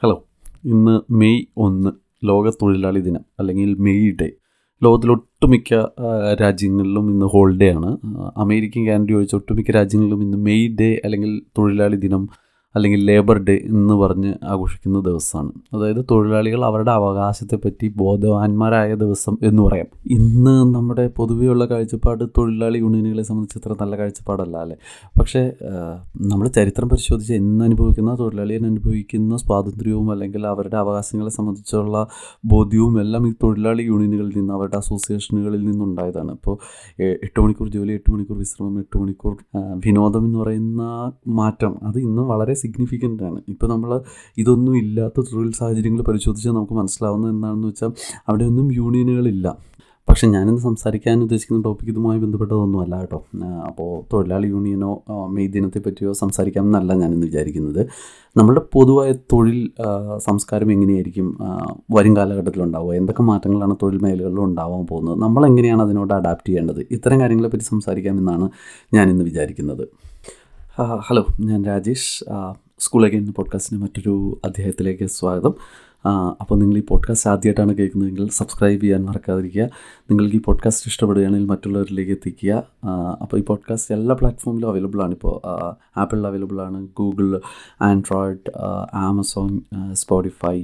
hello ഇന്ന് May ഒന്ന് ലോക തൊഴിലാളി ദിനം അല്ലെങ്കിൽ മെയ് ഡേ ലോകത്തിലൊട്ടുമിക്ക ആ, രാജ്യങ്ങളിലും ഇന്ന് ഹോളിഡേ ആണ് ആ, അമേരിക്കൻ കാനഡ ഒഴിച്ച് ഒട്ടുമിക്ക രാജ്യങ്ങളിലും ഇന്ന് മെയ് ഡേ അല്ലെങ്കിൽ തൊഴിലാളി ദിനം അല്ലെങ്കിൽ ലേബർ ഡേ എന്ന് പറഞ്ഞ് ആഘോഷിക്കുന്ന ദിവസമാണ് അതായത് തൊഴിലാളികൾ അവരുടെ അവകാശത്തെപ്പറ്റി ബോധവാന്മാരായ ദിവസം എന്ന് പറയാം ഇന്ന് നമ്മുടെ പൊതുവെയുള്ള കാഴ്ചപ്പാട് തൊഴിലാളി യൂണിയനുകളെ സംബന്ധിച്ച് അത്ര നല്ല കാഴ്ചപ്പാടല്ല അല്ലേ പക്ഷേ നമ്മൾ ചരിത്രം പരിശോധിച്ച് ഇന്ന് അനുഭവിക്കുന്ന തൊഴിലാളികൾ അനുഭവിക്കുന്ന സ്വാതന്ത്ര്യവും അല്ലെങ്കിൽ അവരുടെ അവകാശങ്ങളെ സംബന്ധിച്ചുള്ള ബോധ്യവും എല്ലാം ഈ തൊഴിലാളി യൂണിയനുകളിൽ നിന്ന് അവരുടെ അസോസിയേഷനുകളിൽ നിന്നുണ്ടായതാണ് ഇപ്പോൾ എ- എട്ട് മണിക്കൂർ ജോലി എട്ട് മണിക്കൂർ വിശ്രമം എട്ട് മണിക്കൂർ ആ, വിനോദം എന്ന് പറയുന്ന മാറ്റം അത് ഇന്ന് വളരെ സിഗ്നിഫിക്കൻ്റ് ആണ് ഇപ്പോൾ നമ്മൾ ഇതൊന്നും ഇല്ലാത്ത തൊഴിൽ സാഹചര്യങ്ങൾ പരിശോധിച്ചാൽ നമുക്ക് മനസ്സിലാവുന്നത് എന്താണെന്ന് വെച്ചാൽ അവിടെയൊന്നും യൂണിയനുകളില്ല പക്ഷേ ഞാനിന്ന് സംസാരിക്കാൻ ഉദ്ദേശിക്കുന്ന ടോപ്പിക് ഇതുമായി ബന്ധപ്പെട്ടതൊന്നുമല്ല കേട്ടോ അപ്പോൾ തൊഴിലാളി യൂണിയനോ ആ, മെയ് ദിനത്തെ പറ്റിയോ സംസാരിക്കാമെന്നല്ല ഞാനിന്ന് വിചാരിക്കുന്നത് നമ്മളുടെ പൊതുവായ തൊഴിൽ ആ, സംസ്കാരം എങ്ങനെയായിരിക്കും ആ, വരും കാലഘട്ടത്തിൽ ഉണ്ടാവുക എന്തൊക്കെ മാറ്റങ്ങളാണ് തൊഴിൽ മേഖലകളിൽ ഉണ്ടാവാൻ പോകുന്നത് നമ്മൾ എങ്ങനെയാണ് അതിനോട് അഡാപ്റ്റ് ചെയ്യേണ്ടത് ഇത്തരം കാര്യങ്ങളെപ്പറ്റി സംസാരിക്കാമെന്നാണ് ഞാനിന്ന് വിചാരിക്കുന്നത് ആ, ഹലോ ഞാൻ രാജേഷ് ആ, സ്കൂൾ അഗൈൻ പോഡ്കാസ്റ്റിൻ്റെ മറ്റൊരു അധ്യായത്തിലേക്ക് സ്വാഗതം ആ, അപ്പോൾ നിങ്ങൾ ഈ പോഡ്കാസ്റ്റ് ആദ്യമായിട്ടാണ് കേൾക്കുന്നതെങ്കിൽ സബ്സ്ക്രൈബ് ചെയ്യാൻ മറക്കാതിരിക്കുക നിങ്ങൾക്ക് ഈ പോഡ്കാസ്റ്റ് ഇഷ്ടപ്പെടുകയാണെങ്കിൽ മറ്റുള്ളവരിലേക്ക് എത്തിക്കുക ആ, അപ്പോൾ ഈ പോഡ്കാസ്റ്റ് എല്ലാ പ്ലാറ്റ്ഫോമിലും അവൈലബിൾ ആണ് ഇപ്പോൾ ആപ്പിളിൽ അവൈലബിൾ ആണ് Google Android Amazon Spotify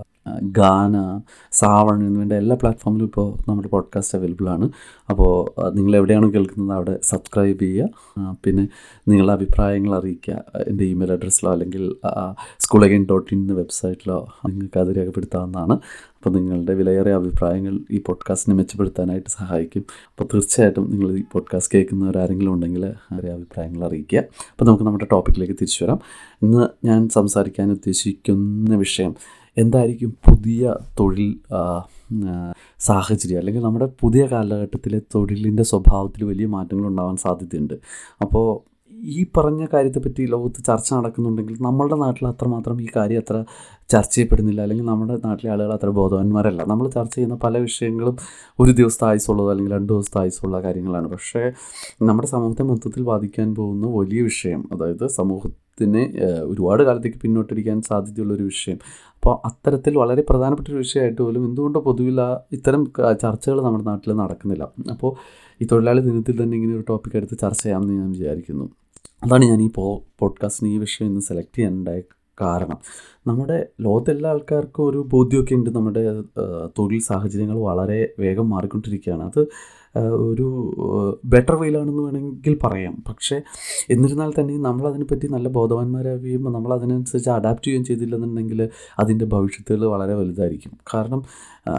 Gaana Saavn എന്നിവൻ്റെ എല്ലാ പ്ലാറ്റ്ഫോമിലും ഇപ്പോൾ നമ്മുടെ പോഡ്കാസ്റ്റ് അവൈലബിൾ ആണ് അപ്പോൾ ആ, നിങ്ങൾ എവിടെയാണോ കേൾക്കുന്നത് അവിടെ സബ്സ്ക്രൈബ് ചെയ്യുക ആ, പിന്നെ നിങ്ങളുടെ അഭിപ്രായങ്ങൾ അറിയിക്കുക എൻ്റെ ഇമെയിൽ അഡ്രസ്സിലോ അല്ലെങ്കിൽ സ്കൂൾ അഗൈൻ ഡോട്ട് ഇൻ വെബ്സൈറ്റിലോ നിങ്ങൾക്ക് അത് രേഖപ്പെടുത്താവുന്നതാണ് അപ്പോൾ നിങ്ങളുടെ വിലയേറിയ അഭിപ്രായങ്ങൾ ഈ പോഡ്കാസ്റ്റിനെ മെച്ചപ്പെടുത്താനായിട്ട് സഹായിക്കും അപ്പോൾ തീർച്ചയായിട്ടും നിങ്ങൾ ഈ പോഡ്കാസ്റ്റ് കേൾക്കുന്നവരാരെങ്കിലും ഉണ്ടെങ്കിൽ അവരെ അഭിപ്രായങ്ങൾ അറിയിക്കുക അപ്പോൾ നമുക്ക് നമ്മുടെ ടോപ്പിക്കിലേക്ക് തിരിച്ചു വരാം ഇന്ന് ഞാൻ സംസാരിക്കാൻ ഉദ്ദേശിക്കുന്ന വിഷയം എന്തായിരിക്കും പുതിയ തൊഴിൽ ആ, ആ, സാഹചര്യം അല്ലെങ്കിൽ നമ്മുടെ പുതിയ കാലഘട്ടത്തിലെ തൊഴിലിൻ്റെ സ്വഭാവത്തിൽ വലിയ മാറ്റങ്ങൾ ഉണ്ടാവാൻ സാധ്യതയുണ്ട് അപ്പോൾ ഈ പറഞ്ഞ കാര്യത്തെപ്പറ്റി ലോകത്ത് ചർച്ച നടക്കുന്നുണ്ടെങ്കിൽ നമ്മളുടെ നാട്ടിൽ അത്രമാത്രം ഈ കാര്യം അത്ര ചർച്ച ചെയ്യപ്പെടുന്നില്ല അല്ലെങ്കിൽ നമ്മുടെ നാട്ടിലെ ആളുകൾ അത്ര ബോധവാന്മാരല്ല നമ്മൾ ചർച്ച ചെയ്യുന്ന പല വിഷയങ്ങളും ഒരു ദിവസത്തെ ആയുസുള്ളതോ അല്ലെങ്കിൽ രണ്ട് ദിവസത്തെ ആയുസുള്ള കാര്യങ്ങളാണ് പക്ഷേ നമ്മുടെ സമൂഹത്തെ മൊത്തത്തിൽ ബാധിക്കാൻ പോകുന്ന വലിയ വിഷയം അതായത് സമൂഹത്തിനെ ഏഹ്, ഒരുപാട് കാലത്തേക്ക് പിന്നോട്ടിരിക്കാൻ സാധ്യതയുള്ളൊരു വിഷയം അപ്പോൾ അത്തരത്തിൽ വളരെ പ്രധാനപ്പെട്ട ഒരു വിഷയമായിട്ട് പോലും എന്തുകൊണ്ടോ പൊതുവിൽ ആ ഇത്തരം ക- ചർച്ചകൾ നമ്മുടെ നാട്ടിൽ നടക്കുന്നില്ല അപ്പോൾ ഈ തൊഴിലാളി ദിനത്തിൽ തന്നെ ഇങ്ങനെ ഒരു ടോപ്പിക് എടുത്ത് ചർച്ച ചെയ്യാമെന്ന് ഞാൻ വിചാരിക്കുന്നു അതാണ് ഞാൻ ഈ പോ പോഡ്കാസ്റ്റിന് ഈ വിഷയം ഇന്ന് സെലക്ട് ചെയ്യാനുണ്ടായ കാരണം നമ്മുടെ ലോകത്തെ എല്ലാ ആൾക്കാർക്കും ഒരു ബോധ്യമൊക്കെ ഉണ്ട് നമ്മുടെ ആ, തൊഴിൽ സാഹചര്യങ്ങൾ വളരെ വേഗം മാറിക്കൊണ്ടിരിക്കുകയാണ് അത് ആ, ഒരു ബെറ്റർ വെയിലാണെന്ന് വേണമെങ്കിൽ പറയാം പക്ഷേ എന്നിരുന്നാൽ തന്നെ നമ്മൾ അതിനെപ്പറ്റി നല്ല ബോധവാന്മാരാവുകയും നമ്മൾ അതിനനുസരിച്ച് അഡാപ്റ്റ് ചെയ്യുകയും ചെയ്തില്ലെന്നുണ്ടെങ്കിൽ അതിൻ്റെ ഭവിഷ്യത്തുകൾ വളരെ വലുതായിരിക്കും കാരണം ആ,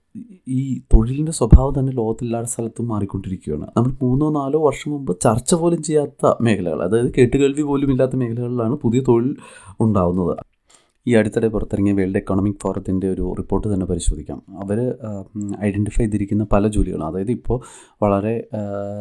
ഈ തൊഴിലിൻ്റെ സ്വഭാവം തന്നെ ലോകത്തെല്ലാ സ്ഥലത്തും മാറിക്കൊണ്ടിരിക്കുകയാണ് നമ്മൾ മൂന്നോ നാലോ വർഷം മുമ്പ് ചർച്ച പോലും ചെയ്യാത്ത മേഖലകൾ അതായത് കേട്ടുകേൾവി പോലും ഇല്ലാത്ത മേഖലകളിലാണ് പുതിയ തൊഴിൽ ഉണ്ടാവുന്നത് ഈ അടുത്തിടെ പുറത്തിറങ്ങിയ വേൾഡ് എക്കണോമിക് ഫോറത്തിൻ്റെ ഒരു റിപ്പോർട്ട് തന്നെ പരിശോധിക്കാം അവർ ഐഡൻറ്റിഫൈ ചെയ്തിരിക്കുന്ന പല ജോലികളും അതായത് ഇപ്പോൾ വളരെ ആ,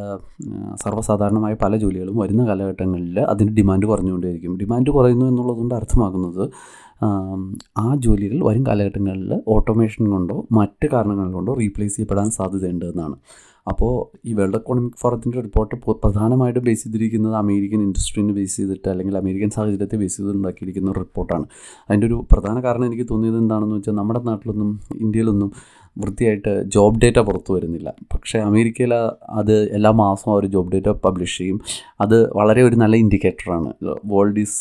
സർവ്വസാധാരണമായ പല ജോലികളും വരുന്ന കാലഘട്ടങ്ങളിൽ അതിൻ്റെ ഡിമാൻഡ് കുറഞ്ഞുകൊണ്ടേയിരിക്കും ഡിമാൻഡ് കുറയുന്നു എന്നുള്ളതുകൊണ്ട് അർത്ഥമാക്കുന്നത് ആം, ആ ജോലികൾ വരും കാലഘട്ടങ്ങളിൽ ഓട്ടോമേഷൻ കൊണ്ടോ മറ്റ് കാരണങ്ങൾ കൊണ്ടോ റീപ്ലേസ് ചെയ്യപ്പെടാൻ സാധ്യതയുണ്ട് എന്നാണ് അപ്പോൾ ഈ വേൾഡ് എക്കോണമിക് ഫോറത്തിൻ്റെ റിപ്പോർട്ട് പൊ- പ്രധാനമായിട്ടും ബേസ് ചെയ്തിരിക്കുന്നത് അമേരിക്കൻ ഇൻഡസ്ട്രീനെ ബേസ് ചെയ്തിട്ട് അല്ലെങ്കിൽ അമേരിക്കൻ സാഹചര്യത്തെ ബേസ് ചെയ്ത് ഉണ്ടാക്കിയിരിക്കുന്ന ഒരു റിപ്പോർട്ടാണ് അതിൻ്റെ ഒരു പ്രധാന കാരണം എനിക്ക് തോന്നിയത് എന്താണെന്ന് വെച്ചാൽ നമ്മുടെ നാട്ടിലൊന്നും ഇന്ത്യയിലൊന്നും വൃത്തിയായിട്ട് ജോബ് ഡേറ്റ പുറത്തു വരുന്നില്ല പക്ഷേ അമേരിക്കയിൽ അത് എല്ലാ മാസവും അവർ ജോബ് ഡേറ്റ പബ്ലിഷ് ചെയ്യും അത് വളരെ ഒരു നല്ല ഇൻഡിക്കേറ്ററാണ് world is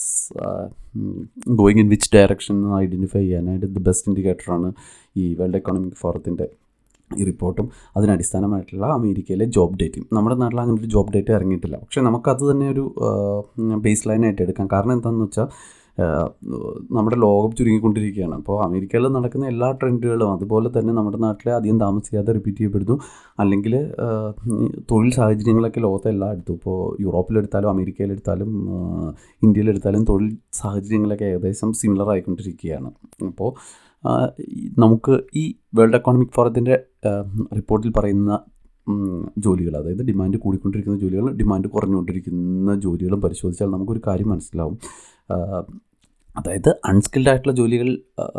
going in which direction identify ചെയ്യാനായിട്ട് ദ ബെസ്റ്റ് ഇൻഡിക്കേറ്ററാണ് ഈ വേൾഡ് എക്കണോമിക് ഫോറത്തിൻ്റെ ഈ റിപ്പോർട്ടും അതിനടിസ്ഥാനമായിട്ടുള്ള അമേരിക്കയിലെ ജോബ് ഡേറ്റയും നമ്മുടെ നാട്ടിൽ അങ്ങനെ ഒരു ജോബ് ഡേറ്റ ഇറങ്ങിയിട്ടില്ല പക്ഷേ നമുക്കത് തന്നെ ഒരു ബേസ് ലൈനായിട്ട് എടുക്കാം കാരണം എന്താണെന്ന് വെച്ചാൽ ആ, നമ്മുടെ ലോകം ചുരുങ്ങിക്കൊണ്ടിരിക്കുകയാണ് അപ്പോൾ അമേരിക്കയിൽ നടക്കുന്ന എല്ലാ ട്രെൻഡുകളും അതുപോലെ തന്നെ നമ്മുടെ നാട്ടിലെ അധികം താമസിയാതെ റിപ്പീറ്റ് ചെയ്യപ്പെടുന്നു അല്ലെങ്കിൽ ആ, ഈ തൊഴിൽ സാഹചര്യങ്ങളൊക്കെ ലോകത്തെ എല്ലായിടത്തും ഇപ്പോൾ യൂറോപ്പിലെടുത്താലും അമേരിക്കയിലെടുത്താലും ആ, ഇന്ത്യയിലെടുത്താലും തൊഴിൽ സാഹചര്യങ്ങളൊക്കെ ഏകദേശം സിമിലർ ആയിക്കൊണ്ടിരിക്കുകയാണ് അപ്പോൾ ആ, ഈ നമുക്ക് ഈ വേൾഡ് എക്കോണമിക് ഫോറത്തിൻ്റെ റിപ്പോർട്ടിൽ പറയുന്ന ഉം, ജോലികൾ അതായത് ഡിമാൻഡ് കൂടിക്കൊണ്ടിരിക്കുന്ന ജോലികൾ ഡിമാൻഡ് കുറഞ്ഞുകൊണ്ടിരിക്കുന്ന ജോലികളും പരിശോധിച്ചാൽ നമുക്കൊരു കാര്യം മനസ്സിലാവും ആ, അതായത് അൺസ്കിൽഡ് ആയിട്ടുള്ള ജോലികൾ ആ,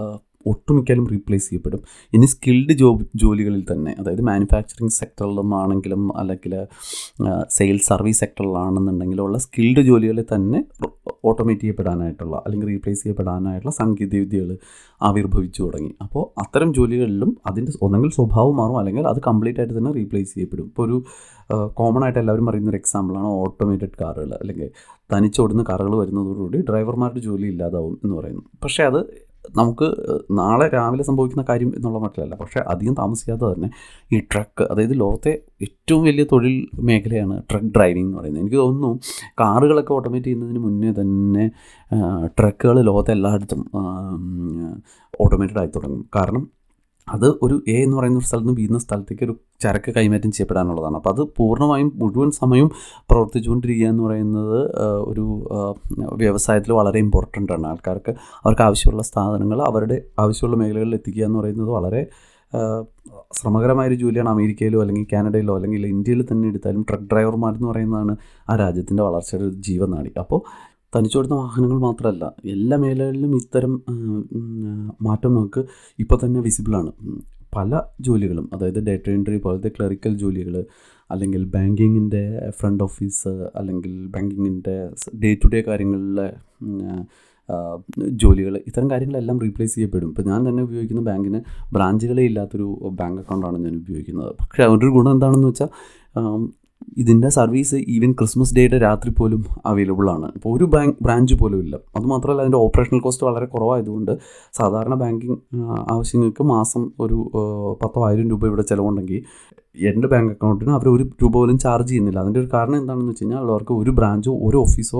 ഒട്ടുമിക്കലും റീപ്ലേസ് ചെയ്യപ്പെടും ഇനി സ്കിൽഡ് ജോബ് ജോലികളിൽ തന്നെ അതായത് മാനുഫാക്ചറിങ് സെക്ടറിലും ആണെങ്കിലും അല്ലെങ്കിൽ സെയിൽസ് സർവീസ് സെക്ടറിലാണെന്നുണ്ടെങ്കിലും ഉള്ള സ്കിൽഡ് ജോലികളിൽ തന്നെ ഓട്ടോമേറ്റ് ചെയ്യപ്പെടാനായിട്ടുള്ള അല്ലെങ്കിൽ റീപ്ലേസ് ചെയ്യപ്പെടാനായിട്ടുള്ള സാങ്കേതിക വിദ്യകൾ ആവിർഭവിച്ചു തുടങ്ങി അപ്പോൾ അത്തരം ജോലികളിലും അതിൻ്റെ ഒന്നെങ്കിൽ സ്വഭാവം മാറും അല്ലെങ്കിൽ അത് കംപ്ലീറ്റ് ആയിട്ട് തന്നെ റീപ്ലേസ് ചെയ്യപ്പെടും ഇപ്പോൾ ഒരു കോമൺ ആയിട്ട് എല്ലാവരും പറയുന്ന ഒരു എക്സാമ്പിളാണ് ഓട്ടോമേറ്റഡ് കാറുകൾ അല്ലെങ്കിൽ തനിച്ചോടുന്ന കാറുകൾ വരുന്നതോടുകൂടി ഡ്രൈവർമാരുടെ ജോലി ഇല്ലാതാവും എന്ന് പറയുന്നു പക്ഷേ അത് നമുക്ക് നാളെ രാവിലെ സംഭവിക്കുന്ന കാര്യം എന്നുള്ള മട്ടിലല്ല പക്ഷേ അധികം താമസിക്കാതെ തന്നെ ഈ ട്രക്ക് അതായത് ലോകത്തെ ഏറ്റവും വലിയ തൊഴിൽ മേഖലയാണ് ട്രക്ക് ഡ്രൈവിംഗ് എന്ന് പറയുന്നത് എനിക്ക് തോന്നുന്നു കാറുകളൊക്കെ ഓട്ടോമേറ്റ് ചെയ്യുന്നതിന് മുന്നേ തന്നെ ട്രക്കുകൾ ലോകത്തെ എല്ലായിടത്തും ഓട്ടോമേറ്റഡ് ആയി തുടങ്ങും കാരണം അത് ഒരു എ എന്ന് പറയുന്ന ഒരു സ്ഥലത്ത് നിന്ന് ബി എന്ന സ്ഥലത്തേക്ക് ഒരു ചരക്ക് കൈമാറ്റം ചെയ്യപ്പെടാനുള്ളതാണ് അപ്പോൾ അത് പൂർണ്ണമായും മുഴുവൻ സമയവും പ്രവർത്തിച്ചുകൊണ്ടിരിക്കുക എന്ന് പറയുന്നത് ഒരു വ്യവസായത്തിൽ വളരെ ഇമ്പോർട്ടൻ്റ് ആണ് ആൾക്കാർക്ക് അവർക്ക് ആവശ്യമുള്ള സാധനങ്ങൾ അവരുടെ ആവശ്യമുള്ള മേഖലകളിൽ എത്തിക്കുക എന്ന് പറയുന്നത് വളരെ ശ്രമകരമായൊരു ജോലിയാണ് അമേരിക്കയിലോ അല്ലെങ്കിൽ കാനഡയിലോ അല്ലെങ്കിൽ ഇന്ത്യയിൽ തന്നെ എടുത്താലും ട്രക്ക് ഡ്രൈവർമാരെന്ന് പറയുന്നതാണ് ആ രാജ്യത്തിൻ്റെ വളർച്ചയുടെ ഒരു ജീവനാടി അപ്പോൾ തനിച്ചോടുന്ന വാഹനങ്ങൾ മാത്രമല്ല എല്ലാ മേഖലകളിലും ഇത്തരം മാറ്റം നമുക്ക് ഇപ്പോൾ തന്നെ വിസിബിളാണ് പല ജോലികളും അതായത് ഡേറ്റ എൻട്രി പോലത്തെ ക്ലറിക്കൽ ജോലികൾ അല്ലെങ്കിൽ ബാങ്കിങ്ങിൻ്റെ ഫ്രണ്ട് ഓഫീസ് അല്ലെങ്കിൽ ബാങ്കിങ്ങിൻ്റെ ഡേ ടു ഡേ കാര്യങ്ങളിലെ ജോലികൾ ഇത്തരം കാര്യങ്ങളെല്ലാം റീപ്ലേസ് ചെയ്യപ്പെടും ഇപ്പോൾ ഞാൻ തന്നെ ഉപയോഗിക്കുന്ന ബാങ്കിന് ബ്രാഞ്ചുകളേ ഇല്ലാത്തൊരു ബാങ്ക് അക്കൗണ്ടാണ് ഞാൻ ഉപയോഗിക്കുന്നത് പക്ഷേ അതിൻ്റെ ഒരു ഗുണം എന്താണെന്ന് വെച്ചാൽ ഇതിൻ്റെ സർവീസ് ഈവൻ ക്രിസ്മസ് ഡേയുടെ രാത്രി പോലും അവൈലബിൾ ആണ് ഇപ്പോൾ ഒരു ബാങ്ക് ബ്രാഞ്ച് പോലും ഇല്ല അതുമാത്രമല്ല അതിൻ്റെ ഓപ്പറേഷണൽ കോസ്റ്റ് വളരെ കുറവായതുകൊണ്ട് സാധാരണ ബാങ്കിങ് ആവശ്യങ്ങൾക്ക് മാസം ഒരു പത്തോ ആയിരം രൂപ ഇവിടെ ചിലവുണ്ടെങ്കിൽ എൻ്റെ ബാങ്ക് അക്കൗണ്ടിന് അവർ ഒരു രൂപ പോലും ചാർജ് ചെയ്യുന്നില്ല അതിൻ്റെ ഒരു കാരണം എന്താണെന്ന് വെച്ച് കഴിഞ്ഞാൽ അവർക്ക് ഒരു ബ്രാഞ്ചോ ഒരു ഓഫീസോ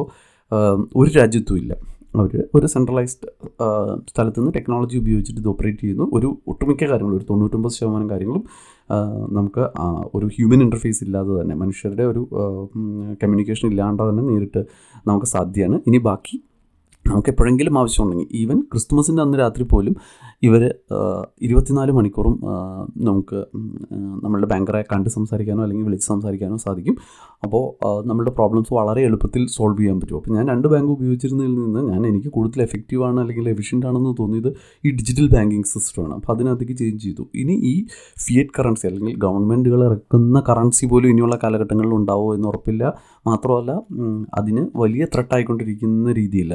ഒരു രാജ്യത്തും ഇല്ല അവർ ഒരു സെൻട്രലൈസ്ഡ് സ്ഥലത്ത് നിന്ന് ടെക്നോളജി ഉപയോഗിച്ചിട്ട് ഇത് ഓപ്പറേറ്റ് ചെയ്യുന്നു ഒരു ഒട്ടുമിക്ക കാര്യങ്ങളും ഒരു തൊണ്ണൂറ്റൊമ്പത് ശതമാനം കാര്യങ്ങളും നമുക്ക് ഒരു ഹ്യൂമൻ ഇൻ്റർഫേസ് ഇല്ലാതെ തന്നെ മനുഷ്യരുടെ ഒരു കമ്മ്യൂണിക്കേഷൻ ഇല്ലാണ്ട് തന്നെ നേരിട്ട് നമുക്ക് സാധ്യമാണ് ഇനി ബാക്കി നമുക്ക് എപ്പോഴെങ്കിലും ആവശ്യമുണ്ടെങ്കിൽ ഈവൻ ക്രിസ്തുമസിൻ്റെ അന്ന് രാത്രി പോലും ഇവർ ഇരുപത്തിനാല് മണിക്കൂറും നമുക്ക് നമ്മളുടെ ബാങ്കറെ കണ്ട് സംസാരിക്കാനോ അല്ലെങ്കിൽ വിളിച്ച് സംസാരിക്കാനോ സാധിക്കും അപ്പോൾ നമ്മളുടെ പ്രോബ്ലംസ് വളരെ എളുപ്പത്തിൽ സോൾവ് ചെയ്യാൻ പറ്റും അപ്പോൾ ഞാൻ രണ്ട് ബാങ്ക് ഉപയോഗിച്ചിരുന്നതിൽ നിന്ന് ഞാൻ എനിക്ക് കൂടുതൽ എഫക്റ്റീവ് ആണ് അല്ലെങ്കിൽ എഫിഷ്യൻ്റ് ആണെന്ന് തോന്നിയത് ഈ ഡിജിറ്റൽ ബാങ്കിങ് സിസ്റ്റമാണ് അപ്പോൾ അതിനകത്തേക്ക് ചേഞ്ച് ചെയ്തു ഇനി ഈ ഫിയറ്റ് കറൻസി അല്ലെങ്കിൽ ഗവൺമെൻറ്റുകൾ ഇറക്കുന്ന കറൻസി പോലും ഇനിയുള്ള കാലഘട്ടങ്ങളിൽ ഉണ്ടാവുമോ എന്ന് ഉറപ്പില്ല മാത്രമല്ല അതിന് വലിയ ത്രെട്ടായിക്കൊണ്ടിരിക്കുന്ന രീതിയിൽ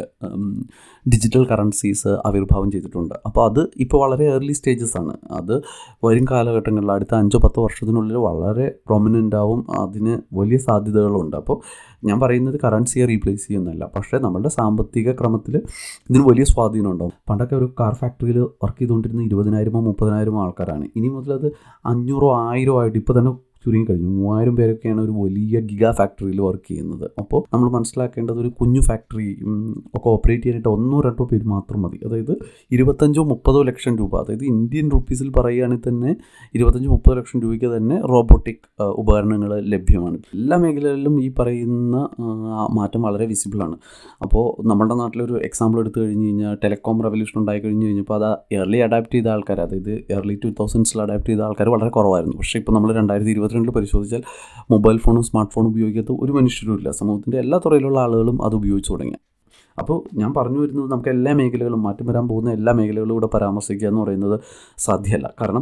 ഡിജിറ്റൽ കറൻസീസ് ആവിർഭാവം ചെയ്തിട്ടുണ്ട് അപ്പോൾ അത് ഇപ്പോൾ വളരെ ഏർലി സ്റ്റേജസ് ആണ് അത് വരും കാലഘട്ടങ്ങളിൽ അടുത്ത അഞ്ചോ പത്തോ വർഷത്തിനുള്ളിൽ വളരെ പ്രൊമിനൻ്റ് ആവും അതിന് വലിയ സാധ്യതകളുണ്ട് അപ്പോൾ ഞാൻ പറയുന്നത് കറൻസിയെ റീപ്ലേസ് ചെയ്യുന്നല്ല പക്ഷേ നമ്മുടെ സാമ്പത്തിക ക്രമത്തിൽ ഇതിന് വലിയ സ്വാധീനം ഉണ്ടാവും പണ്ടൊക്കെ ഒരു കാർ ഫാക്ടറിയിൽ വർക്ക് ചെയ്തുകൊണ്ടിരുന്ന ഇരുപതിനായിരമോ മുപ്പതിനായിരമോ ആൾക്കാരാണ് ഇനി മുതൽ അത് അഞ്ഞൂറോ ആയിരോ ആയിട്ട് ഇപ്പോൾ തന്നെ ചുരുങ്ങി കഴിഞ്ഞു മൂവായിരം പേരൊക്കെയാണ് ഒരു വലിയ ഗിഗാ ഫാക്ടറിയിൽ വർക്ക് ചെയ്യുന്നത് അപ്പോൾ നമ്മൾ മനസ്സിലാക്കേണ്ടത് ഒരു കുഞ്ഞു ഫാക്ടറി ഒക്കെ ഓപ്പറേറ്റ് ചെയ്യാനായിട്ട് ഒന്നോ രണ്ടോ പേര് മാത്രം മതി അതായത് ഇരുപത്തഞ്ചോ മുപ്പതോ ലക്ഷം രൂപ അതായത് ഇന്ത്യൻ റുപ്പീസിൽ പറയുകയാണെങ്കിൽ തന്നെ ഇരുപത്തഞ്ചോ മുപ്പതോ ലക്ഷം രൂപയ്ക്ക് തന്നെ റോബോട്ടിക് ഉപകരണങ്ങൾ ലഭ്യമാണ് എല്ലാ മേഖലകളിലും ഈ പറയുന്ന മാറ്റം വളരെ വിസിബിളാണ് അപ്പോൾ നമ്മുടെ നാട്ടിലൊരു എക്സാമ്പിൾ എടുത്തു കഴിഞ്ഞ് കഴിഞ്ഞാൽ ടെലികോം റെവല്യൂഷൻ ഉണ്ടായി കഴിഞ്ഞ് കഴിഞ്ഞപ്പോൾ അത് എയർലി അഡാപ്റ്റ് ചെയ്ത ആൾക്കാർ അതായത് എയർലി ടു തൗസൻഡ്സിൽ അഡാപ്റ്റ് ചെയ്ത ആൾക്കാർ വളരെ കുറവായിരുന്നു പക്ഷേ ഇപ്പോൾ നമ്മൾ രണ്ടായിരത്തി ഇരുപത്തിരണ്ടിൽ പരിശോധിച്ചാൽ മൊബൈൽ ഫോണും സ്മാർട്ട് ഫോണും ഉപയോഗിക്കാത്ത ഒരു മനുഷ്യരും ഇല്ല സമൂഹത്തിൻ്റെ എല്ലാ തുറയിലുള്ള ആളുകളും അത് ഉപയോഗിച്ച് തുടങ്ങി അപ്പോൾ ഞാൻ പറഞ്ഞു വരുന്നത് നമുക്ക് എല്ലാ മേഖലകളും മാറ്റം വരാൻ പോകുന്ന എല്ലാ മേഖലകളും ഇവിടെ പരാമർശിക്കുക എന്ന് പറയുന്നത് സാധ്യമല്ല കാരണം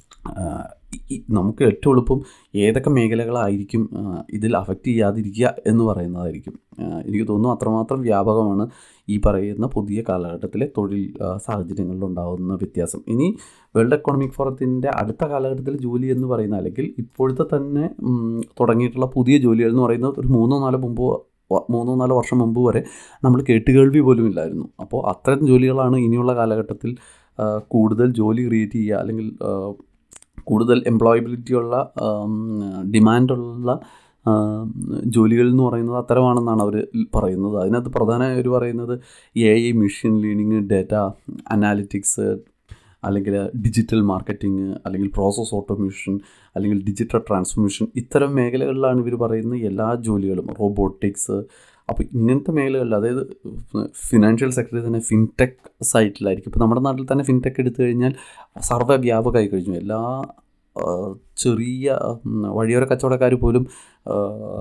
നമുക്ക് ഏറ്റവും എളുപ്പം ഏതൊക്കെ മേഖലകളായിരിക്കും ഇതിൽ അഫക്റ്റ് ചെയ്യാതിരിക്കുക എന്ന് പറയുന്നതായിരിക്കും എനിക്ക് തോന്നുന്നു അത്രമാത്രം വ്യാപകമാണ് ഈ പറയുന്ന പുതിയ കാലഘട്ടത്തിലെ തൊഴിൽ സാഹചര്യങ്ങളിൽ ഉണ്ടാകുന്ന വ്യത്യാസം ഇനി വേൾഡ് എക്കോണമിക് ഫോറത്തിൻ്റെ അടുത്ത കാലഘട്ടത്തിൽ ജോലി എന്ന് പറയുന്ന അല്ലെങ്കിൽ ഇപ്പോഴത്തെ തന്നെ തുടങ്ങിയിട്ടുള്ള പുതിയ ജോലികൾ എന്ന് പറയുന്നത് ഒരു മൂന്നോ നാലോ മുമ്പ് മൂന്നോ നാലോ വർഷം മുമ്പ് വരെ നമ്മൾ കേട്ടുകേൾവി പോലും ഇല്ലായിരുന്നു അപ്പോൾ അത്തരം ജോലികളാണ് ഇനിയുള്ള കാലഘട്ടത്തിൽ കൂടുതൽ ജോലി ക്രിയേറ്റ് ചെയ്യുക അല്ലെങ്കിൽ കൂടുതൽ എംപ്ലോയബിലിറ്റി ഉള്ള ഡിമാൻഡുള്ള ജോലികൾ എന്ന് പറയുന്നത് അത്തരമാണെന്നാണ് അവർ പറയുന്നത് അതിനകത്ത് പ്രധാനമായി അവർ പറയുന്നത് A I machine learning data analytics അല്ലെങ്കിൽ ഡിജിറ്റൽ മാർക്കറ്റിംഗ് അല്ലെങ്കിൽ പ്രോസസ് ഓട്ടോമേഷൻ അല്ലെങ്കിൽ ഡിജിറ്റൽ ട്രാൻസ്ഫോർമേഷൻ ഇത്തരം മേഖലകളിലാണ് ഇവർ പറയുന്ന എല്ലാ ജോലികളും റോബോട്ടിക്സ് അപ്പോൾ ഇങ്ങനത്തെ മേഖലകളിൽ അതായത് ഫിനാൻഷ്യൽ സെക്ടറിൽ തന്നെ ഫിൻടെക് സൈറ്റിലായിരിക്കും ഇപ്പോൾ നമ്മുടെ നാട്ടിൽ തന്നെ ഫിൻടെക് എടുത്തു കഴിഞ്ഞാൽ സർവ്വ വ്യാപകമായി കഴിഞ്ഞു എല്ലാ ചെറിയ വഴിയോര കച്ചവടക്കാർ പോലും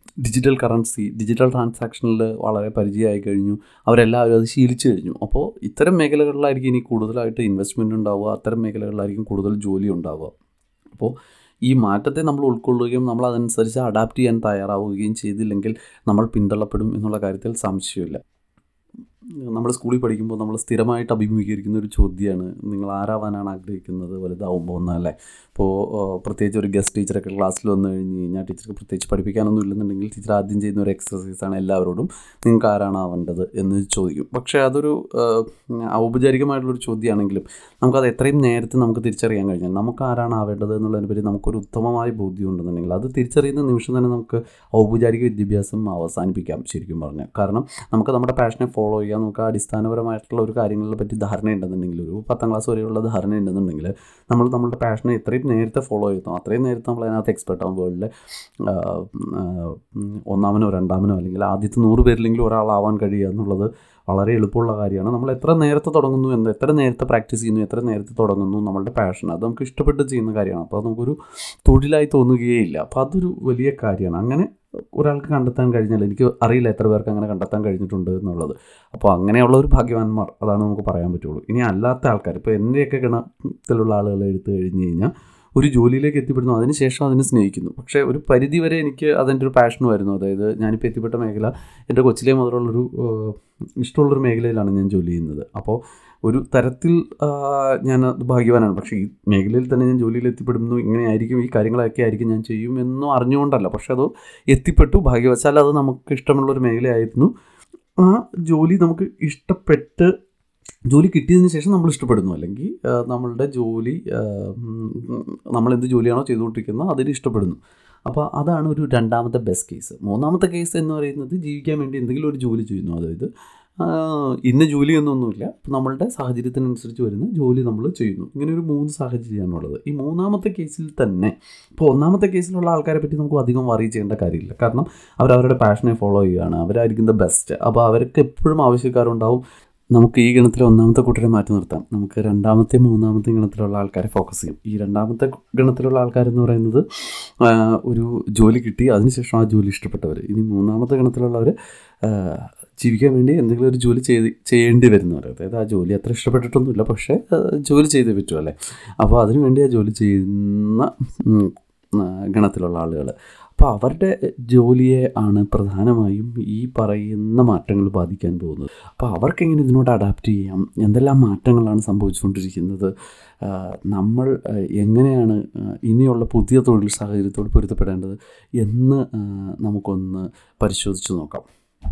ഡിജിറ്റൽ കറൻസി ഡിജിറ്റൽ ട്രാൻസാക്ഷനിൽ വളരെ പരിചയമായി കഴിഞ്ഞു അവരെല്ലാവരും അത് ശീലിച്ചു കഴിഞ്ഞു അപ്പോൾ ഇത്തരം മേഖലകളിലായിരിക്കും ഇനി കൂടുതലായിട്ട് ഇൻവെസ്റ്റ്മെൻറ്റ് ഉണ്ടാവുക അത്തരം മേഖലകളിലായിരിക്കും കൂടുതൽ ജോലി ഉണ്ടാവുക അപ്പോൾ ഈ മാറ്റത്തെ നമ്മൾ ഉൾക്കൊള്ളുകയും നമ്മൾ അതനുസരിച്ച് അഡാപ്റ്റ് ചെയ്യാൻ തയ്യാറാവുകയും ചെയ്തില്ലെങ്കിൽ നമ്മൾ പിന്തള്ളപ്പെടും എന്നുള്ള കാര്യത്തിൽ സംശയമില്ല നമ്മൾ സ്കൂളിൽ പഠിക്കുമ്പോൾ നമ്മൾ സ്ഥിരമായിട്ട് അഭിമുഖീകരിക്കുന്ന ഒരു ചോദ്യമാണ് നിങ്ങൾ ആരാവാനാണ് ആഗ്രഹിക്കുന്നത് വലുതാവുമ്പോൾ എന്നല്ലേ ഇപ്പോൾ പ്രത്യേകിച്ച് ഒരു ഗസ്റ്റ് ടീച്ചറൊക്കെ ക്ലാസ്സിൽ വന്നു കഴിഞ്ഞ് കഴിഞ്ഞാൽ ടീച്ചർക്ക് പ്രത്യേകിച്ച് പഠിപ്പിക്കാനൊന്നും ഇല്ലെന്നുണ്ടെങ്കിൽ ടീച്ചർ ആദ്യം ചെയ്യുന്ന ഒരു എക്സസൈസാണ് എല്ലാവരോടും നിങ്ങൾക്ക് ആരാണ് ആവേണ്ടത് എന്ന് ചോദിക്കും പക്ഷേ അതൊരു ഔപചാരികമായിട്ടുള്ളൊരു ചോദ്യമാണെങ്കിലും നമുക്കത് എത്രയും നേരത്തെ നമുക്ക് തിരിച്ചറിയാൻ കഴിഞ്ഞാൽ നമുക്ക് ആരാണ് ആവേണ്ടത് എന്നുള്ളതിനെ പറ്റി നമുക്കൊരു ഉത്തമമായ ബോധ്യം ഉണ്ടെന്നുണ്ടെങ്കിൽ അത് തിരിച്ചറിയുന്ന നിമിഷം തന്നെ നമുക്ക് ഔപചാരിക വിദ്യാഭ്യാസം അവസാനിപ്പിക്കാം ശരിക്കും പറഞ്ഞാൽ കാരണം നമുക്ക് നമ്മുടെ പാഷനെ ഫോളോ ചെയ്യാൻ നമുക്ക് അടിസ്ഥാനപരമായിട്ടുള്ള ഒരു കാര്യങ്ങളെ പറ്റി ധാരണ ഉണ്ടെന്നുണ്ടെങ്കിൽ ഒരു പത്താം ക്ലാസ് വരെയുള്ള ധാരണ ഉണ്ടെന്നുണ്ടെങ്കിൽ നമ്മൾ നമ്മളുടെ പാഷനെ എത്രയും നേരത്തെ ഫോളോ ചെയ്യുന്നു അത്രയും നേരത്തെ നമ്മൾ അതിനകത്ത് എക്സ്പെർട്ട് ആകും വേൾഡിൽ ഒന്നാമനോ രണ്ടാമനോ അല്ലെങ്കിൽ ആദ്യത്തെ നൂറ് പേരിലെങ്കിലും ഒരാളാവാൻ കഴിയുക എന്നുള്ളത് വളരെ എളുപ്പമുള്ള കാര്യമാണ് നമ്മൾ എത്ര നേരത്തെ തുടങ്ങുന്നു എന്ന് എത്ര നേരത്തെ പ്രാക്ടീസ് ചെയ്യുന്നു എത്ര നേരത്തെ തുടങ്ങുന്നു നമ്മളുടെ പാഷൻ അത് നമുക്ക് ഇഷ്ടപ്പെട്ട് ചെയ്യുന്ന കാര്യമാണ് അപ്പോൾ നമുക്കൊരു തൊഴിലായി തോന്നുകയില്ല അപ്പോൾ അതൊരു വലിയ കാര്യമാണ് അങ്ങനെ ഒരാൾക്ക് കണ്ടെത്താൻ കഴിഞ്ഞാൽ എനിക്ക് അറിയില്ല എത്ര പേർക്ക് അങ്ങനെ കണ്ടെത്താൻ കഴിഞ്ഞിട്ടുണ്ട് എന്നുള്ളത് അപ്പോൾ അങ്ങനെയുള്ള ഒരു ഭാഗ്യവാന്മാർ അതാണ് നമുക്ക് പറയാൻ പറ്റുള്ളൂ ഇനി അല്ലാത്ത ആൾക്കാർ ഇപ്പോൾ എൻ്റെയൊക്കെ ഗണത്തിലുള്ള ആളുകൾ എടുത്തു കഴിഞ്ഞ് കഴിഞ്ഞാൽ ഒരു ജോലിയിലേക്ക് എത്തിപ്പെടുന്നു അതിനുശേഷം അതിനെ സ്നേഹിക്കുന്നു പക്ഷേ ഒരു പരിധി വരെ എനിക്ക് അതിൻ്റെ ഒരു പാഷൻ വരുന്നു അതായത് ഞാനിപ്പോൾ എത്തിപ്പെട്ട മേഖല എൻ്റെ കൊച്ചിലെ മുതലുള്ളൊരു ഇഷ്ടമുള്ളൊരു മേഖലയിലാണ് ഞാൻ ജോലി ചെയ്യുന്നത് അപ്പോൾ ഒരു തരത്തിൽ ഞാൻ ഭാഗ്യവാനാണ് പക്ഷേ ഈ മേഖലയിൽ തന്നെ ഞാൻ ജോലിയിൽ എത്തിപ്പെടുന്നു ഇങ്ങനെ ആയിരിക്കും ഈ കാര്യങ്ങളൊക്കെ ആയിരിക്കും ഞാൻ ചെയ്യും എന്നും അറിഞ്ഞുകൊണ്ടല്ല പക്ഷേ അത് എത്തിപ്പെട്ടു ഭാഗ്യവശാൽ അത് നമുക്ക് ഇഷ്ടമുള്ളൊരു മേഖലയായിരുന്നു ആ ജോലി നമുക്ക് ഇഷ്ടപ്പെട്ട് ജോലി കിട്ടിയതിന് ശേഷം നമ്മൾ ഇഷ്ടപ്പെടുന്നു അല്ലെങ്കിൽ നമ്മളുടെ ജോലി നമ്മൾ എന്ത് ജോലിയാണോ ചെയ്തുകൊണ്ടിരിക്കുന്നത് അതിന് ഇഷ്ടപ്പെടുന്നു അപ്പോൾ അതാണ് ഒരു രണ്ടാമത്തെ ബെസ്റ്റ് കേസ് മൂന്നാമത്തെ കേസ് എന്ന് പറയുന്നത് ജീവിക്കാൻ വേണ്ടി എന്തെങ്കിലും ഒരു ജോലി ചെയ്യുന്നു അതായത് ഇന്ന ജോലിയൊന്നൊന്നുമില്ല നമ്മളുടെ സാഹചര്യത്തിനനുസരിച്ച് വരുന്ന ജോലി നമ്മൾ ചെയ്യുന്നു ഇങ്ങനെ ഒരു മൂന്ന് സാഹചര്യമാണുള്ളത് ഈ മൂന്നാമത്തെ കേസിൽ തന്നെ ഇപ്പോൾ ഒന്നാമത്തെ കേസിലുള്ള ആൾക്കാരെ പറ്റി നമുക്ക് അധികം വറി ചെയ്യേണ്ട കാര്യമില്ല കാരണം അവർ അവരുടെ പാഷനെ ഫോളോ ചെയ്യുകയാണ് അവരായിരിക്കും ദ ബെസ്റ്റ് അപ്പോൾ അവർക്ക് എപ്പോഴും ആവശ്യക്കാരുണ്ടാവും നമുക്ക് ഈ ഗണത്തിലെ ഒന്നാമത്തെ കൂട്ടരെ മാറ്റി നിർത്താം നമുക്ക് രണ്ടാമത്തെ മൂന്നാമത്തെ ഗണത്തിലുള്ള ആൾക്കാരെ ഫോക്കസ് ചെയ്യും ഈ രണ്ടാമത്തെ ഗണത്തിലുള്ള ആൾക്കാരെന്ന് പറയുന്നത് ഒരു ജോലി കിട്ടി അതിനുശേഷം ആ ജോലി ഇഷ്ടപ്പെട്ടവർ ഇനി മൂന്നാമത്തെ ഗണത്തിലുള്ളവർ ജീവിക്കാൻ വേണ്ടി എന്തെങ്കിലും ഒരു ജോലി ചെയ്ത് ചെയ്യേണ്ടി വരുന്നവർ അതായത് ആ ജോലി അത്ര ഇഷ്ടപ്പെട്ടിട്ടൊന്നുമില്ല പക്ഷേ ജോലി ചെയ്തേ പറ്റും അല്ലേ അപ്പോൾ അതിനു വേണ്ടി ആ ജോലി ചെയ്യുന്ന ഗണത്തിലുള്ള ആളുകൾ അപ്പോൾ അവരുടെ ജോലിയെ ആണ് പ്രധാനമായും ഈ പറയുന്ന മാറ്റങ്ങൾ ബാധിക്കാൻ പോകുന്നത് അപ്പോൾ അവർക്കെങ്ങനെ ഇതിനോട് അഡാപ്റ്റ് ചെയ്യാം എന്തെല്ലാം മാറ്റങ്ങളാണ് സംഭവിച്ചുകൊണ്ടിരിക്കുന്നത് നമ്മൾ എങ്ങനെയാണ് ഇനിയുള്ള പുതിയ തൊഴിൽ സാഹചര്യത്തോട് പൊരുത്തപ്പെടേണ്ടത് എന്ന് നമുക്കൊന്ന് പരിശോധിച്ച് നോക്കാം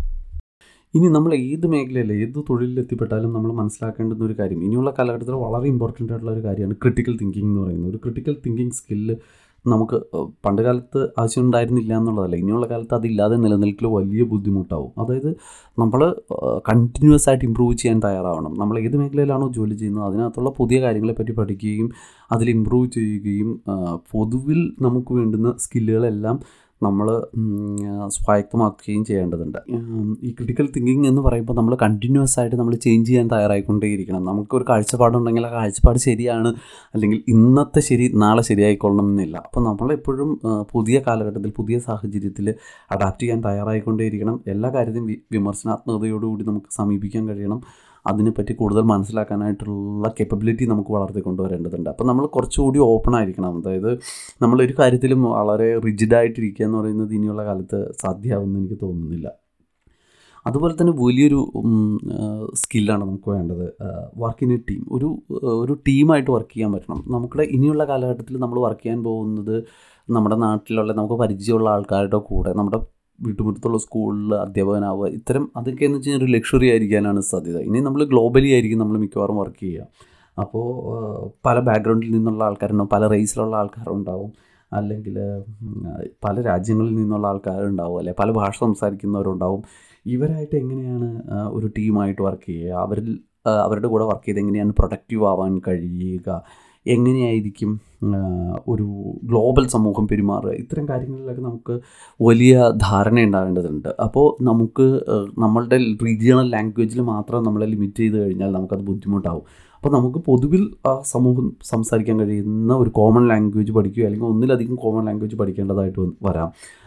ഇനി നമ്മൾ ഏത് മേഖലയിൽ ഏത് തൊഴിലിൽ എത്തിപ്പെട്ടാലും നമ്മൾ മനസ്സിലാക്കേണ്ടുന്ന ഒരു കാര്യം ഇനിയുള്ള കാലഘട്ടത്തിൽ വളരെ ഇമ്പോർട്ടൻ്റ് ആയിട്ടുള്ള ഒരു കാര്യമാണ് ക്രിട്ടിക്കൽ തിങ്കിങ് എന്ന് പറയുന്നത് ഒരു ക്രിട്ടിക്കൽ തിങ്കിങ് സ്കില്ല് നമുക്ക് പണ്ട് കാലത്ത് ആവശ്യം ഉണ്ടായിരുന്നില്ല എന്നുള്ളതല്ല ഇനിയുള്ള കാലത്ത് അതില്ലാതെ നിലനിൽക്കൽ വലിയ ബുദ്ധിമുട്ടാവും അതായത് നമ്മൾ കണ്ടിന്യൂസ് ആയിട്ട് ഇമ്പ്രൂവ് ചെയ്യാൻ തയ്യാറാവണം നമ്മൾ ഏത് മേഖലയിലാണോ ജോലി ചെയ്യുന്നത് അതിനകത്തുള്ള പുതിയ കാര്യങ്ങളെപ്പറ്റി പഠിക്കുകയും അതിൽ ഇമ്പ്രൂവ് ചെയ്യുകയും പൊതുവിൽ നമുക്ക് വേണ്ടുന്ന സ്കില്ലുകളെല്ലാം നമ്മൾ സ്വായത്തമാക്കുകയും ചെയ്യേണ്ടതുണ്ട് ഈ ക്രിട്ടിക്കൽ തിങ്കിങ് എന്ന് പറയുമ്പോൾ നമ്മൾ കണ്ടിന്യൂസ് ആയിട്ട് നമ്മൾ ചേഞ്ച് ചെയ്യാൻ തയ്യാറായിക്കൊണ്ടേയിരിക്കണം നമുക്കൊരു കാഴ്ചപ്പാടുണ്ടെങ്കിൽ ആ കാഴ്ചപ്പാട് ശരിയാണ് അല്ലെങ്കിൽ ഇന്നത്തെ ശരി നാളെ ശരിയായിക്കൊള്ളണം എന്നില്ല അപ്പോൾ നമ്മളെപ്പോഴും പുതിയ കാലഘട്ടത്തിൽ പുതിയ സാഹചര്യത്തിൽ അഡാപ്റ്റ് ചെയ്യാൻ തയ്യാറായിക്കൊണ്ടേയിരിക്കണം എല്ലാ കാര്യത്തിലും വിമർശനാത്മകതയോടുകൂടി നമുക്ക് സമീപിക്കാൻ കഴിയണം അതിനെപ്പറ്റി കൂടുതൽ മനസ്സിലാക്കാനായിട്ടുള്ള കേപ്പബിലിറ്റി നമുക്ക് വളർത്തി കൊണ്ടുവരേണ്ടതുണ്ട് അപ്പോൾ നമ്മൾ കുറച്ചുകൂടി ഓപ്പൺ ആയിരിക്കണം അതായത് നമ്മളൊരു കാര്യത്തിലും വളരെ റിജിഡായിട്ടിരിക്കുക എന്ന് പറയുന്നത് ഇനിയുള്ള കാലത്ത് സാധ്യമാവുമെന്ന് എനിക്ക് തോന്നുന്നില്ല അതുപോലെ തന്നെ വലിയൊരു സ്കില്ലാണ് നമുക്ക് വേണ്ടത് വർക്ക് ഇൻ എ ടീം ഒരു ഒരു ടീമായിട്ട് വർക്ക് ചെയ്യാൻ പറ്റണം നമ്മുടെ ഇനിയുള്ള കാലഘട്ടത്തിൽ നമ്മൾ വർക്ക് ചെയ്യാൻ പോകുന്നത് നമ്മുടെ നാട്ടിലുള്ള നമുക്ക് പരിചയമുള്ള ആൾക്കാരുടെ കൂടെ നമ്മുടെ വീട്ടുമുറ്റത്തുള്ള സ്കൂളിൽ അധ്യാപകനാവുക ഇത്തരം അതൊക്കെ എന്ന് വെച്ച് കഴിഞ്ഞാൽ ഒരു ലക്ഷറി ആയിരിക്കാനാണ് സാധ്യത ഇനി നമ്മൾ ഗ്ലോബലി ആയിരിക്കും നമ്മൾ മിക്കവാറും വർക്ക് ചെയ്യുക അപ്പോൾ പല ബാക്ക്ഗ്രൗണ്ടിൽ നിന്നുള്ള ആൾക്കാരുണ്ടാവും പല റേസിലുള്ള ആൾക്കാരുണ്ടാവും അല്ലെങ്കിൽ പല രാജ്യങ്ങളിൽ നിന്നുള്ള ആൾക്കാരുണ്ടാവും അല്ലെ പല ഭാഷ സംസാരിക്കുന്നവരുണ്ടാവും ഇവരായിട്ട് എങ്ങനെയാണ് ഒരു ടീമായിട്ട് വർക്ക് ചെയ്യുക അവരിൽ അവരുടെ കൂടെ വർക്ക് ചെയ്ത് എങ്ങനെയാണ് പ്രൊഡക്റ്റീവ് ആവാൻ കഴിയുക എങ്ങനെയായിരിക്കും ഒരു ഗ്ലോബൽ സമൂഹം പെരുമാറുക ഇത്തരം കാര്യങ്ങളിലൊക്കെ നമുക്ക് വലിയ ധാരണ ഉണ്ടാവേണ്ടതുണ്ട് അപ്പോൾ നമുക്ക് നമ്മളുടെ റീജിയണൽ ലാംഗ്വേജിൽ മാത്രം നമ്മളെ ലിമിറ്റ് ചെയ്ത് കഴിഞ്ഞാൽ നമുക്കത് ബുദ്ധിമുട്ടാവും അപ്പോൾ നമുക്ക് പൊതുവിൽ ആ സമൂഹം സംസാരിക്കാൻ കഴിയുന്ന ഒരു കോമൺ ലാംഗ്വേജ് പഠിക്കുക അല്ലെങ്കിൽ ഒന്നിലധികം കോമൺ ലാംഗ്വേജ് പഠിക്കേണ്ടതായിട്ട് വരാം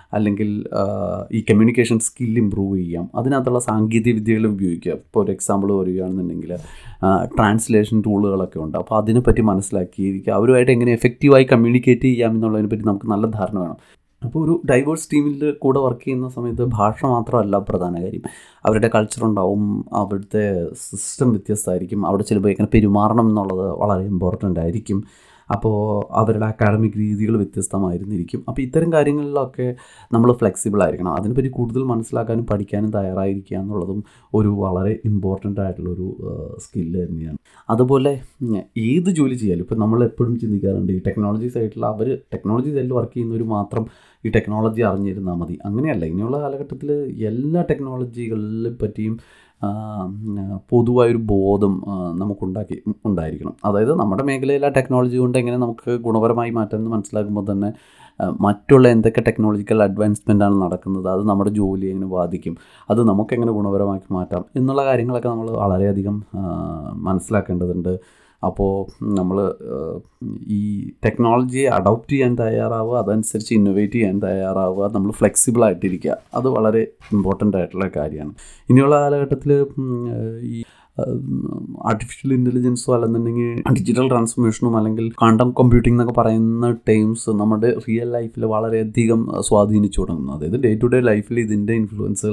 അല്ലെങ്കിൽ ആ, ഈ കമ്മ്യൂണിക്കേഷൻ സ്കിൽ ഇമ്പ്രൂവ് ചെയ്യാം അതിനകത്തുള്ള സാങ്കേതിക വിദ്യകൾ ഉപയോഗിക്കുക ഇപ്പോൾ ഒരു എക്സാമ്പിൾ വരികയാണെന്നുണ്ടെങ്കിൽ ട്രാൻസ്ലേഷൻ ടൂളുകളൊക്കെ ഉണ്ട് അപ്പോൾ അതിനെപ്പറ്റി മനസ്സിലാക്കിയിരിക്കുക അവരുമായിട്ട് എങ്ങനെ എഫക്റ്റീവായി കമ്മ്യൂണിക്കേറ്റ് ചെയ്യാം എന്നുള്ളതിനെ പറ്റി നമുക്ക് നല്ല ധാരണ വേണം അപ്പോൾ ഒരു ഡൈവേഴ്സ് ടീമിൽ കൂടെ വർക്ക് ചെയ്യുന്ന സമയത്ത് ഭാഷ മാത്രമല്ല പ്രധാന കാര്യം അവരുടെ കൾച്ചർ ഉണ്ടാവും അവിടുത്തെ സിസ്റ്റം വ്യത്യസ്തമായിരിക്കും അവിടെ ചിലപ്പോൾ എങ്ങനെ പെരുമാറണം എന്നുള്ളത് വളരെ ഇമ്പോർട്ടൻ്റ് ആയിരിക്കും അപ്പോൾ അവരുടെ അക്കാഡമിക് രീതികൾ വ്യത്യസ്തമായിരുന്നിരിക്കും അപ്പോൾ ഇത്തരം കാര്യങ്ങളിലൊക്കെ നമ്മൾ ഫ്ലെക്സിബിൾ ആയിരിക്കണം അതിനെപ്പറ്റി കൂടുതൽ മനസ്സിലാക്കാനും പഠിക്കാനും തയ്യാറായിരിക്കുക എന്നുള്ളതും ഒരു വളരെ ഇമ്പോർട്ടൻ്റ് ആയിട്ടുള്ളൊരു സ്കില്ല് തന്നെയാണ് അതുപോലെ ഉം, ഏത് ജോലി ചെയ്യാലും ഇപ്പോൾ നമ്മൾ എപ്പോഴും ചിന്തിക്കാറുണ്ട് ഈ ടെക്നോളജി സൈഡിൽ അവർ ടെക്നോളജി സൈഡിൽ വർക്ക് ചെയ്യുന്നവർ മാത്രം ഈ ടെക്നോളജി അറിഞ്ഞിരുന്നാൽ മതി അങ്ങനെയല്ല ഇനിയുള്ള കാലഘട്ടത്തിൽ എല്ലാ ടെക്നോളജികളെ പറ്റിയും ആ, ഉം, പൊതുവായൊരു ബോധം ആ, നമുക്കുണ്ടാക്കി ഉണ്ടായിരിക്കണം അതായത് നമ്മുടെ മേഖലയിൽ ആ ടെക്നോളജി കൊണ്ട് എങ്ങനെ നമുക്ക് ഗുണപരമായി മാറ്റാമെന്ന് മനസ്സിലാക്കുമ്പോൾ തന്നെ ആ, മറ്റുള്ള എന്തൊക്കെ ടെക്നോളജിക്കൽ അഡ്വാൻസ്മെൻ്റ് ആണ് നടക്കുന്നത് അത് നമ്മുടെ ജോലി എങ്ങനെ ബാധിക്കും അത് നമുക്കെങ്ങനെ ഗുണപരമാക്കി മാറ്റാം എന്നുള്ള കാര്യങ്ങളൊക്കെ നമ്മൾ വളരെയധികം ആ, മനസ്സിലാക്കേണ്ടതുണ്ട് അപ്പോൾ നമ്മൾ ഈ ടെക്നോളജിയെ അഡോപ്റ്റ് ചെയ്യാൻ തയ്യാറാവുക അതനുസരിച്ച് ഇന്നോവേറ്റ് ചെയ്യാൻ തയ്യാറാവുക നമ്മൾ ഫ്ലെക്സിബിൾ ആയിട്ടിരിക്കുക അത് വളരെ ഇമ്പോർട്ടൻ്റ് ആയിട്ടുള്ള കാര്യമാണ് ഇനിയുള്ള കാലഘട്ടത്തിൽ ഈ ആർട്ടിഫിഷ്യൽ ഇൻ്റലിജൻസോ അല്ലെന്നുണ്ടെങ്കിൽ ഡിജിറ്റൽ ട്രാൻസ്ഫോർമേഷനും അല്ലെങ്കിൽ ക്വാണ്ടം കമ്പ്യൂട്ടിംഗ് എന്നൊക്കെ പറയുന്ന ടൈംസ് നമ്മുടെ റിയൽ ലൈഫിൽ വളരെയധികം സ്വാധീനിച്ചു തുടങ്ങുന്നു അതായത് ഡേ ടു ഡേ ലൈഫിൽ ഇതിൻ്റെ ഇൻഫ്ലുവൻസുകൾ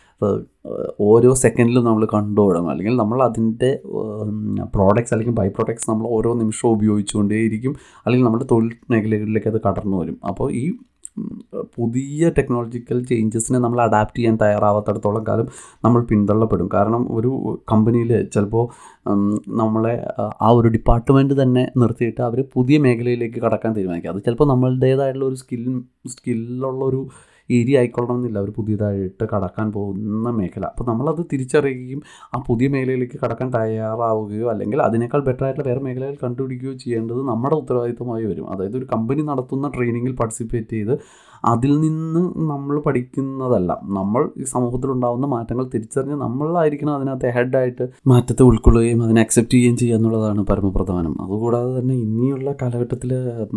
ഓരോ സെക്കൻഡിലും നമ്മൾ കണ്ടു തുടങ്ങും അല്ലെങ്കിൽ നമ്മൾ അതിൻ്റെ പ്രോഡക്ട്സ് അല്ലെങ്കിൽ ബൈ പ്രോഡക്ട്സ് നമ്മൾ ഓരോ നിമിഷവും ഉപയോഗിച്ചുകൊണ്ടേയിരിക്കും അല്ലെങ്കിൽ നമ്മുടെ തൊഴിൽ മേഖലകളിലേക്ക് അത് കടന്നു വരും അപ്പോൾ ഈ ഉം, പുതിയ ടെക്നോളജിക്കൽ ചേഞ്ചസിനെ നമ്മൾ അഡാപ്റ്റ് ചെയ്യാൻ തയ്യാറാവാത്തിടത്തോളം കാലം നമ്മൾ പിന്തള്ളപ്പെടും കാരണം ഒരു കമ്പനിയിൽ ചിലപ്പോൾ ഉം, നമ്മളെ ആ, ആ ഒരു ഡിപ്പാർട്ട്മെൻറ്റ് തന്നെ നിർത്തിയിട്ട് അവർ പുതിയ മേഖലയിലേക്ക് കടക്കാൻ തീരുമാനിക്കുക അത് ചിലപ്പോൾ നമ്മളുടേതായിട്ടുള്ള ഒരു സ്കിൽ സ്കില്ലുള്ള ഒരു ഏരിയ ആയിക്കൊള്ളണമെന്നില്ല അവർ പുതിയതായിട്ട് കടക്കാൻ പോകുന്ന മേഖല അപ്പോൾ നമ്മളത് തിരിച്ചറിയുകയും ആ പുതിയ മേഖലയിലേക്ക് കടക്കാൻ തയ്യാറാവുകയോ അല്ലെങ്കിൽ അതിനേക്കാൾ ബെറ്റർ ആയിട്ടുള്ള വേറെ മേഖലകൾ കണ്ടുപിടിക്കുകയോ ചെയ്യേണ്ടത് നമ്മുടെ ഉത്തരവാദിത്തമായി വരും അതായത് ഒരു കമ്പനി നടത്തുന്ന ട്രെയിനിങ്ങിൽ പാർട്ടിസിപ്പേറ്റ് ചെയ്ത് അതിൽ നിന്ന് നമ്മൾ പഠിക്കുന്നതല്ല നമ്മൾ ഈ സമൂഹത്തിലുണ്ടാകുന്ന മാറ്റങ്ങൾ തിരിച്ചറിഞ്ഞ് നമ്മളായിരിക്കണം അതിനകത്ത് ഹെഡായിട്ട് മാറ്റത്തെ ഉൾക്കൊള്ളുകയും അതിനെ അക്സെപ്റ്റ് ചെയ്യുകയും ചെയ്യുക എന്നുള്ളതാണ് പരമപ്രധാനം അതുകൂടാതെ തന്നെ ഇനിയുള്ള കാലഘട്ടത്തിൽ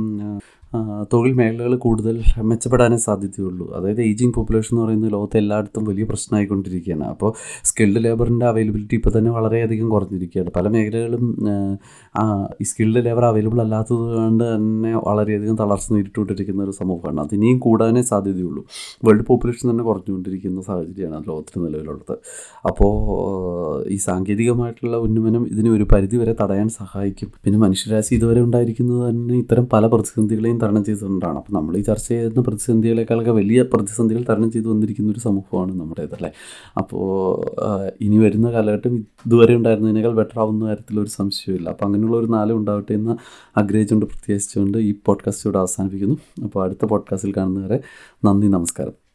തൊഴിൽ മേഖലകൾ കൂടുതൽ മെച്ചപ്പെടാനേ സാധ്യതയുള്ളൂ അതായത് ഏജിങ് പോപ്പുലേഷൻ എന്ന് പറയുന്നത് ലോകത്ത് എല്ലായിടത്തും വലിയ പ്രശ്നമായിക്കൊണ്ടിരിക്കുകയാണ് അപ്പോൾ സ്കിൽഡ് ലേബറിൻ്റെ അവൈലബിലിറ്റി ഇപ്പോൾ തന്നെ വളരെയധികം കുറഞ്ഞിരിക്കുകയാണ് പല മേഖലകളും ആ, ആ, ഈ സ്കിൽഡ് ലേബർ അവൈലബിൾ അല്ലാത്തത് കൊണ്ട് തന്നെ വളരെയധികം തളർച്ച നേരിട്ടുകൊണ്ടിരിക്കുന്ന ഒരു സമൂഹമാണ് അത് ഇനിയും കൂടാനേ സാധ്യതയുള്ളൂ വേൾഡ് പോപ്പുലേഷൻ തന്നെ കുറഞ്ഞുകൊണ്ടിരിക്കുന്ന സാഹചര്യമാണ് ലോകത്തിന് നിലവിലുള്ളത് അപ്പോൾ ഈ സാങ്കേതികമായിട്ടുള്ള ഉന്നമനം ഇതിനെ ഒരു പരിധി വരെ തടയാൻ സഹായിക്കും പിന്നെ മനുഷ്യരാശി ഇതുവരെ ഉണ്ടായിരിക്കുന്നത് തന്നെ ഇത്തരം പല പ്രതിസന്ധികളെയും തരണം ചെയ്തുകൊണ്ടാണ് അപ്പോൾ നമ്മൾ ഈ ചർച്ച ചെയ്യുന്ന പ്രതിസന്ധികളെക്കാളൊക്കെ വലിയ പ്രതിസന്ധികൾ തരണം ചെയ്തു വന്നിരിക്കുന്ന ഒരു സമൂഹമാണ് നമ്മുടേതല്ലേ അപ്പോൾ ഇനി വരുന്ന കാലഘട്ടം ഇതുവരെ ഉണ്ടായിരുന്നതിനേക്കാൾ ബെറ്റർ ആവുന്ന കാര്യത്തിൽ ഒരു സംശയമില്ല അപ്പോൾ അങ്ങനെയുള്ള ഒരു നാളെ ഉണ്ടാവട്ടെ എന്ന് ആഗ്രഹിച്ചുകൊണ്ട് പ്രത്യേകിച്ചുകൊണ്ട് ഈ പോഡ്കാസ്റ്റ് ഇവിടെ അവസാനിപ്പിക്കുന്നു അപ്പോൾ അടുത്ത പോഡ്കാസ്റ്റിൽ കാണുന്നവരെ നന്ദി നമസ്കാരം